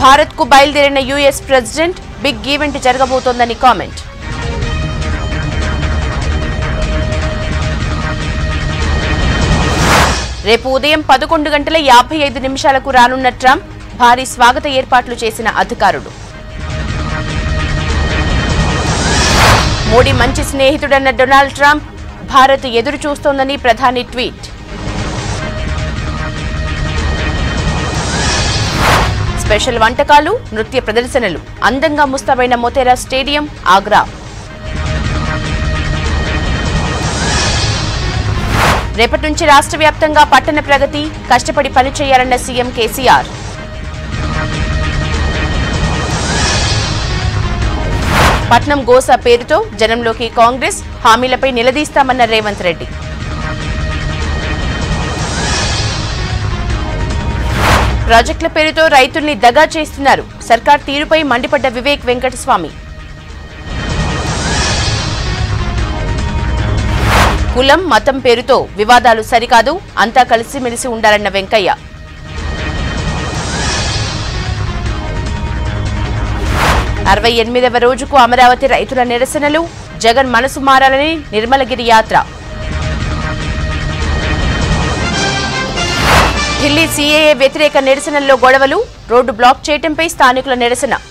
భారత్ కు బయలుదేరిన US president big event జరగబోతోందని కామెంట్ రేపు ఉదయం పదకొండు గంటల యాభై ఐదు నిమిషాలకు రానున్న ట్రంప్ భారీ స్వాగత ఏర్పాట్లు చేసిన అధికారులు మోడీ మంచి స్నేహితుడన్న డొనాల్డ్ ట్రంప్ భారత్ ఎదురు చూస్తోందని ప్రధాని ట్వీట్ స్పెషల్ వంటకాలు నృత్య ప్రదర్శనలు అందంగా ముస్తాబైన మొతేరా స్టేడియం ఆగ్రా రేపటి నుంచి రాష్ట్ర వ్యాప్తంగా పట్టణ ప్రగతి కష్టపడి పనిచేయాలన్న సీఎం కేసీఆర్ పట్నం గోసా పేరుతో జనంలోకి కాంగ్రెస్ హామీలపై నిలదీస్తామన్న రేవంత్ రెడ్డి ప్రాజెక్టుల పేరుతో రైతుల్ని దగా చేస్తున్నారు సర్కార్ తీరుపై మండిపడ్డ వివేక్ వెంకటస్వామి కులం మతం పేరుతో వివాదాలు సరికాదు అంతా కలిసిమెలిసి ఉండాలన్న వెంకయ్య అరవై ఎనిమిదవ రోజుకు అమరావతి రైతుల నిరసనలు జగన్ మనసు మారాలని నిర్మలగిరి యాత్ర ఢిల్లీ సీఏఏ వ్యతిరేక నిరసనల్లో గొడవలు రోడ్డు బ్లాక్ చేయటంపై స్థానికుల నిరసన